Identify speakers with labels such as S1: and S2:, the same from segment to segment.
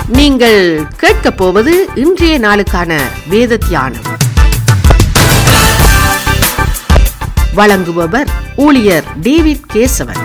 S1: நீங்கள் கேட்கப் போவது இன்றைய நாளுக்கான வேத தியானம் வழங்குபவர் ஊழியர் டேவிட் கேசவன்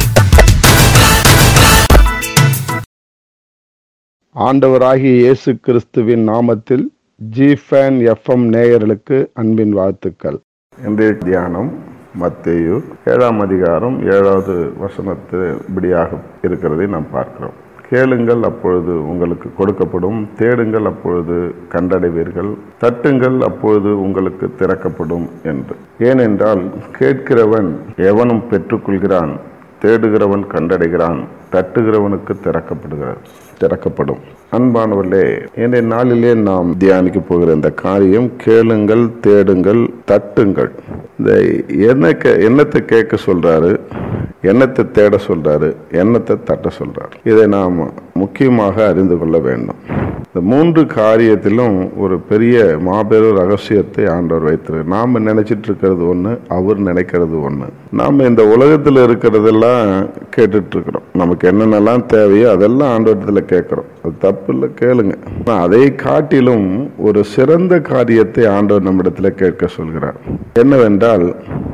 S2: ஆண்டவராகிய இயேசு கிறிஸ்துவின் நாமத்தில் ஜிஃபேன் எஃப்எம் நேயர்களுக்கு அன்பின் வாழ்த்துக்கள் இன்றைய தியானம் மத்தேயு ஏழாம் அதிகாரம் ஏழாவது வசனத்து இப்படியாக இருக்கிறதை நாம் பார்க்கிறோம் கேளுங்கள் அப்பொழுது உங்களுக்கு கொடுக்கப்படும் தேடுங்கள் அப்பொழுது கண்டடைவீர்கள் தட்டுங்கள் அப்பொழுது உங்களுக்கு திறக்கப்படும் என்று ஏனென்றால் கேட்கிறவன் எவனும் பெற்றுக்கொள்கிறான் தேடுகிறவன் கண்டடைகிறான் தட்டுகிறவனுக்கு திறக்கப்படுகிறார் திறக்கப்படும் அன்பானவர்களே இன்றைய நாளிலே நாம் தியானிக்க போகிற இந்த காரியம் கேளுங்கள் தேடுங்கள் தட்டுங்கள் இந்த என்ன கே- என்னத்தை கேட்க சொல்றாரு எண்ணத்தை தேட சொல்றாரு எண்ணத்தை தட்ட சொல்றாரு இதை நாம் முக்கியமாக அறிந்து கொள்ள வேண்டும் இந்த மூன்று காரியத்திலும் ஒரு பெரிய மாபெரும் ரகசியத்தை ஆண்டவர் வைத்திருக்கு நாம நினைச்சிட்டு இருக்கிறது ஒண்ணு அவர் நினைக்கிறது ஒண்ணு நாம இந்த உலகத்துல இருக்கிறதெல்லாம் கேட்டுட்டு இருக்கிறோம் நமக்கு என்னென்னலாம் தேவையோ அதெல்லாம் ஆண்டவரத்துல கேட்கிறோம் அது தப்பு இல்லை கேளுங்க ஆனா அதை காட்டிலும் ஒரு சிறந்த காரியத்தை ஆண்டவர் நம்மிடத்துல கேட்க சொல்கிறார் என்னவென்றால்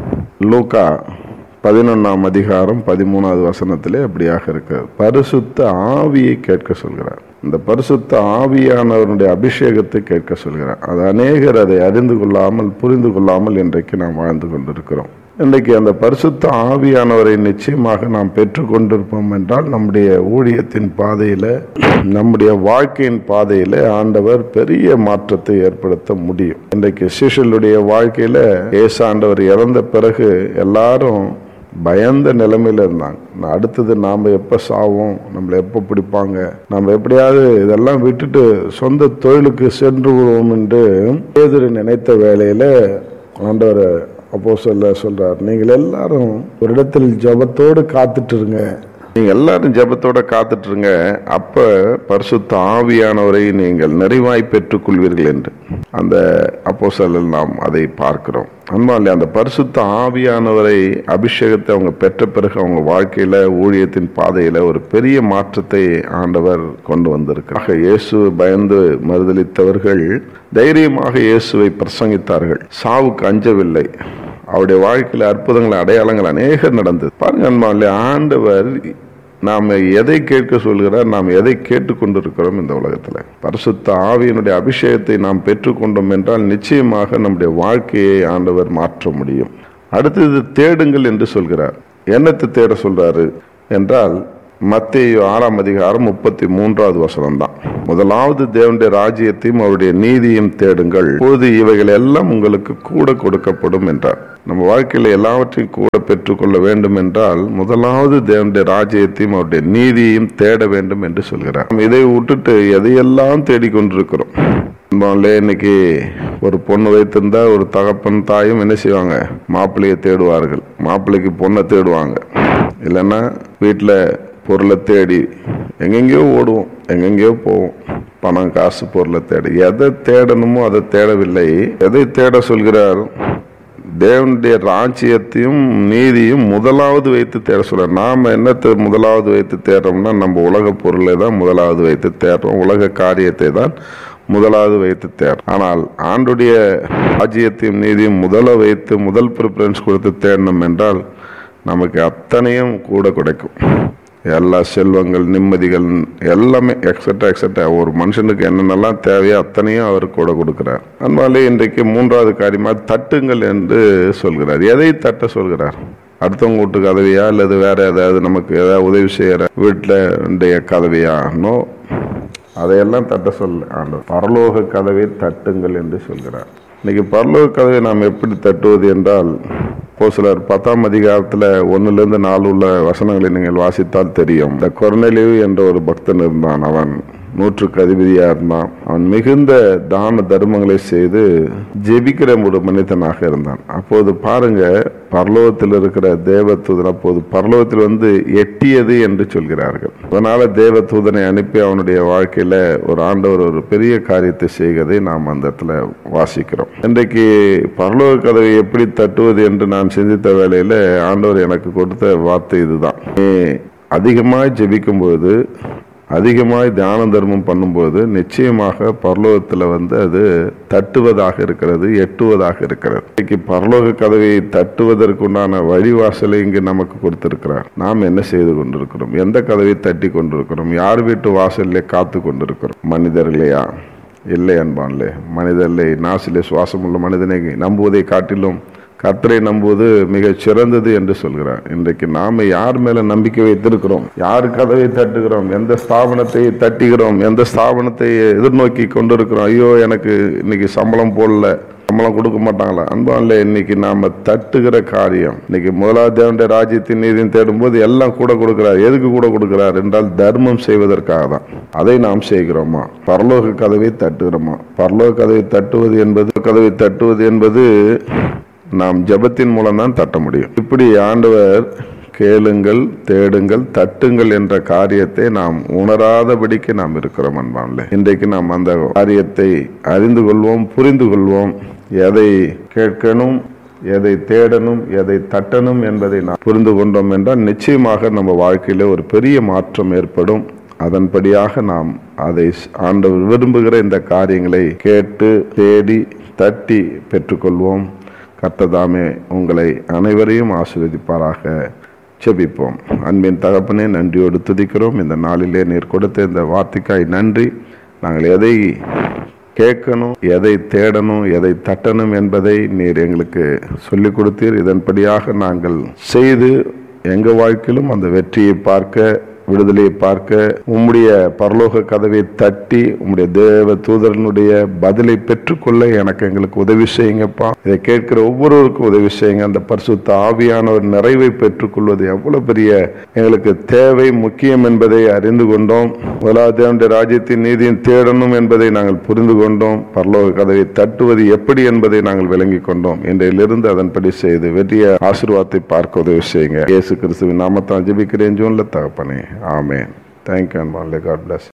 S2: லூக்கா பதினொன்னாம் அதிகாரம் பதிமூணாவது வசனத்திலே அப்படியாக இருக்கிறது பரிசுத்த ஆவியை கேட்க சொல்கிறார் இந்த பரிசுத்த ஆவியானவருடைய அபிஷேகத்தை கேட்க சொல்கிறார் அது அநேகர் அதை அறிந்து கொள்ளாமல் புரிந்து கொள்ளாமல் இன்றைக்கு நாம் வாழ்ந்து கொண்டிருக்கிறோம் இன்றைக்கு அந்த பரிசுத்த ஆவியானவரை நிச்சயமாக நாம் பெற்றுக்கொண்டிருப்போம் என்றால் நம்முடைய ஊழியத்தின் பாதையில நம்முடைய வாழ்க்கையின் பாதையில ஆண்டவர் பெரிய மாற்றத்தை ஏற்படுத்த முடியும் இன்றைக்கு சிஷலுடைய வாழ்க்கையில ஏசு ஆண்டவர் இறந்த பிறகு எல்லாரும் பயந்த நிலைமையில இருந்தாங்க நான் அடுத்தது நாம எப்ப சாவோம் நம்மளை எப்ப பிடிப்பாங்க நம்ம எப்படியாவது இதெல்லாம் விட்டுட்டு சொந்த தொழிலுக்கு சென்று விடுவோம் என்று பேதுரு நினைத்த வேளையில ஆண்டவர் அப்போ சொல்ல சொல்றார் நீங்கள் எல்லாரும் ஒரு இடத்தில் ஜபத்தோடு காத்துட்டு இருங்க நீங்க எல்லாரும் ஜெபத்தோட காத்துட்டு இருங்க அப்ப பரிசுத்த ஆவியானவரை நீங்கள் நிறைவாய் பெற்றுக் கொள்வீர்கள் என்று அந்த அப்போ நாம் அதை பார்க்கிறோம் அன்பாலே அந்த பரிசுத்த ஆவியானவரை அபிஷேகத்தை அவங்க பெற்ற பிறகு அவங்க வாழ்க்கையில ஊழியத்தின் பாதையில ஒரு பெரிய மாற்றத்தை ஆண்டவர் கொண்டு வந்திருக்கிறார் ஆக இயேசு பயந்து மறுதளித்தவர்கள் தைரியமாக இயேசுவை பிரசங்கித்தார்கள் சாவுக்கு அஞ்சவில்லை அவருடைய வாழ்க்கையில அற்புதங்கள் அடையாளங்கள் அநேகம் நடந்தது பாருங்க அன்பாலே ஆண்டவர் நாம எதை கேட்க சொல்கிறார் நாம் எதை கேட்டுக்கொண்டிருக்கிறோம் இந்த உலகத்துல பரிசுத்த ஆவியினுடைய அபிஷேகத்தை நாம் பெற்றுக்கொண்டோம் என்றால் நிச்சயமாக நம்முடைய வாழ்க்கையை ஆண்டவர் மாற்ற முடியும் அடுத்தது தேடுங்கள் என்று சொல்கிறார் என்னத்தை தேட சொல்றாரு என்றால் மத்தேயு ஆறாம் அதிகாரம் முப்பத்தி மூன்றாவது வசனம் தான் முதலாவது தேவனுடைய ராஜ்யத்தையும் அவருடைய நீதியும் தேடுங்கள் பொழுது இவைகள் எல்லாம் உங்களுக்கு கூட கொடுக்கப்படும் என்றார் நம்ம வாழ்க்கையில எல்லாவற்றையும் கூட பெற்றுக்கொள்ள வேண்டும் என்றால் முதலாவது தேவனுடைய ராஜ்யத்தையும் அவருடைய நீதியையும் தேட வேண்டும் என்று சொல்கிறார் நம்ம இதை விட்டுட்டு எதையெல்லாம் தேடிக்கொண்டிருக்கிறோம் அன்பாலே இன்னைக்கு ஒரு பொண்ணு வைத்திருந்தா ஒரு தகப்பன் தாயும் என்ன செய்வாங்க மாப்பிள்ளையை தேடுவார்கள் மாப்பிள்ளைக்கு பொண்ணை தேடுவாங்க இல்லைன்னா வீட்டில் பொருளை தேடி எங்கெங்கேயோ ஓடுவோம் எங்கெங்கேயோ போவோம் பணம் காசு பொருளை தேடி எதை தேடணுமோ அதை தேடவில்லை எதை தேட சொல்கிறார் தேவனுடைய ராஜ்யத்தையும் நீதியும் முதலாவது வைத்து தேட சொல்ற நாம என்னத்தை முதலாவது வைத்து தேடுறோம்னா நம்ம உலக பொருளை தான் முதலாவது வைத்து தேடுறோம் உலக காரியத்தை தான் முதலாவது வைத்து தேடுறோம் ஆனால் ஆண்டுடைய ராஜ்யத்தையும் நீதியும் முதல வைத்து முதல் ப்ரிஃபரன்ஸ் கொடுத்து தேடணும் என்றால் நமக்கு அத்தனையும் கூட கிடைக்கும் எல்லா செல்வங்கள் நிம்மதிகள் எல்லாமே எக்ஸட்ரா எக்ஸட்ரா ஒரு மனுஷனுக்கு என்னென்னலாம் தேவையோ அத்தனையும் அவர் கூட கொடுக்கிறார் அதனாலே இன்றைக்கு மூன்றாவது காரியமா தட்டுங்கள் என்று சொல்கிறார் எதை தட்ட சொல்கிறார் அடுத்தவங்க வீட்டு கதவையா அல்லது வேற ஏதாவது நமக்கு ஏதாவது உதவி செய்யற வீட்டில் கதவையா நோ அதையெல்லாம் தட்ட சொல்ல ஆண்டவர் பரலோக கதவை தட்டுங்கள் என்று சொல்கிறார் இன்னைக்கு பரலோக கதவை நாம் எப்படி தட்டுவது என்றால் ஒரு சிலர் பத்தாம் அதிகாரத்துல ஒண்ணுல இருந்து நாலு உள்ள வசனங்களை நீங்கள் வாசித்தால் தெரியும் இந்த கொர்நெலியு என்ற ஒரு பக்தன் இருந்தான் அவன் நூற்றுக்கு அதிபதியா இருந்தான் அவன் மிகுந்த தான தர்மங்களை செய்து ஜெபிக்கிற ஒரு மனிதனாக இருந்தான் அப்போது பாருங்க பரலோகத்தில் இருக்கிற தேவதூதன் அப்போது பரலோகத்தில் வந்து எட்டியது என்று சொல்கிறார்கள் அதனால தேவதூதனை அனுப்பி அவனுடைய வாழ்க்கையில ஒரு ஆண்டவர் ஒரு பெரிய காரியத்தை செய்கிறதை நாம் அந்த இடத்துல வாசிக்கிறோம் இன்றைக்கு பரலோக கதவை எப்படி தட்டுவது என்று நான் சிந்தித்த வேளையில ஆண்டவர் எனக்கு கொடுத்த வார்த்தை இதுதான் நீ அதிகமாக ஜெபிக்கும் பொழுது அதிகமாய் தான தர்மம் பண்ணும்போது நிச்சயமாக பரலோகத்தில் வந்து அது தட்டுவதாக இருக்கிறது எட்டுவதாக இருக்கிறது இன்னைக்கு பரலோக கதவை தட்டுவதற்குண்டான வழிவாசலை இங்கு நமக்கு கொடுத்திருக்கிறார் நாம் என்ன செய்து கொண்டிருக்கிறோம் எந்த கதவை தட்டி கொண்டிருக்கிறோம் யார் வீட்டு வாசலிலே காத்து கொண்டிருக்கிறோம் மனிதர்களையா இல்லை அன்பான்லே மனிதர்களை நாசிலே சுவாசமுள்ள மனிதனை நம்புவதை காட்டிலும் கர்த்தரை நம்புவது மிகச் சிறந்தது என்று சொல்கிறார் இன்றைக்கு நாம யார் மேல நம்பிக்கை வைத்திருக்கிறோம் யார் கதவை தட்டுகிறோம் எந்த ஸ்தாபனத்தை தட்டுகிறோம் எந்த ஸ்தாபனத்தை எதிர்நோக்கி கொண்டிருக்கிறோம் ஐயோ எனக்கு இன்னைக்கு சம்பளம் போடல சம்பளம் கொடுக்க மாட்டாங்களா அன்பான்ல இன்னைக்கு நாம தட்டுகிற காரியம் இன்னைக்கு முதலாவது தேவனுடைய ராஜ்யத்தின் நீதியும் தேடும்போது எல்லாம் கூட கொடுக்கிறார் எதுக்கு கூட கொடுக்கிறார் என்றால் தர்மம் செய்வதற்காக தான் அதை நாம் செய்கிறோமா பரலோக கதவை தட்டுகிறோமா பரலோக கதவை தட்டுவது என்பது கதவை தட்டுவது என்பது நாம் ஜெபத்தின் மூலம் தான் தட்ட முடியும் இப்படி ஆண்டவர் கேளுங்கள் தேடுங்கள் தட்டுங்கள் என்ற காரியத்தை நாம் உணராதபடிக்கு நாம் இருக்கிறோம் அன்பான்ல இன்றைக்கு நாம் அந்த காரியத்தை அறிந்து கொள்வோம் புரிந்து கொள்வோம் எதை கேட்கணும் எதை தேடணும் எதை தட்டணும் என்பதை நாம் புரிந்து கொண்டோம் என்றால் நிச்சயமாக நம்ம வாழ்க்கையில ஒரு பெரிய மாற்றம் ஏற்படும் அதன்படியாக நாம் அதை ஆண்டவர் விரும்புகிற இந்த காரியங்களை கேட்டு தேடி தட்டி பெற்றுக்கொள்வோம் கர்த்ததாமே உங்களை அனைவரையும் ஆசீர்வதிப்பாராக செபிப்போம் அன்பின் தகப்பனே நன்றியோடு துதிக்கிறோம் இந்த நாளிலே நீர் கொடுத்த இந்த வார்த்தைக்காய் நன்றி நாங்கள் எதை கேட்கணும் எதை தேடணும் எதை தட்டணும் என்பதை நீர் எங்களுக்கு சொல்லிக் கொடுத்தீர் இதன்படியாக நாங்கள் செய்து எங்கள் வாழ்க்கையிலும் அந்த வெற்றியை பார்க்க விடுதலையை பார்க்க உம்முடைய பரலோக கதவை தட்டி உம்முடைய தேவ தூதரனுடைய பதிலை பெற்றுக்கொள்ள எனக்கு எங்களுக்கு உதவி செய்யுங்கப்பா இதை கேட்கிற ஒவ்வொருவருக்கும் உதவி செய்யுங்க அந்த பரிசுத்த ஆவியானவர் நிறைவை பெற்றுக்கொள்வது எவ்வளவு பெரிய எங்களுக்கு தேவை முக்கியம் என்பதை அறிந்து கொண்டோம் முதலாவது தேவனுடைய ராஜ்யத்தின் நீதியும் தேடணும் என்பதை நாங்கள் புரிந்து கொண்டோம் பரலோக கதவை தட்டுவது எப்படி என்பதை நாங்கள் விளங்கிக் கொண்டோம் இன்றையிலிருந்து அதன்படி செய்து வெற்றிய ஆசீர்வாதத்தை பார்க்க உதவி செய்யுங்க இயேசு கிறிஸ்துவின் நாமத்தான் ஜெபிக்கிறேன் ஜூன்ல தகப்பனே ஆமேன் தேங்க்யூ அண்ட் காட் பிளஸ்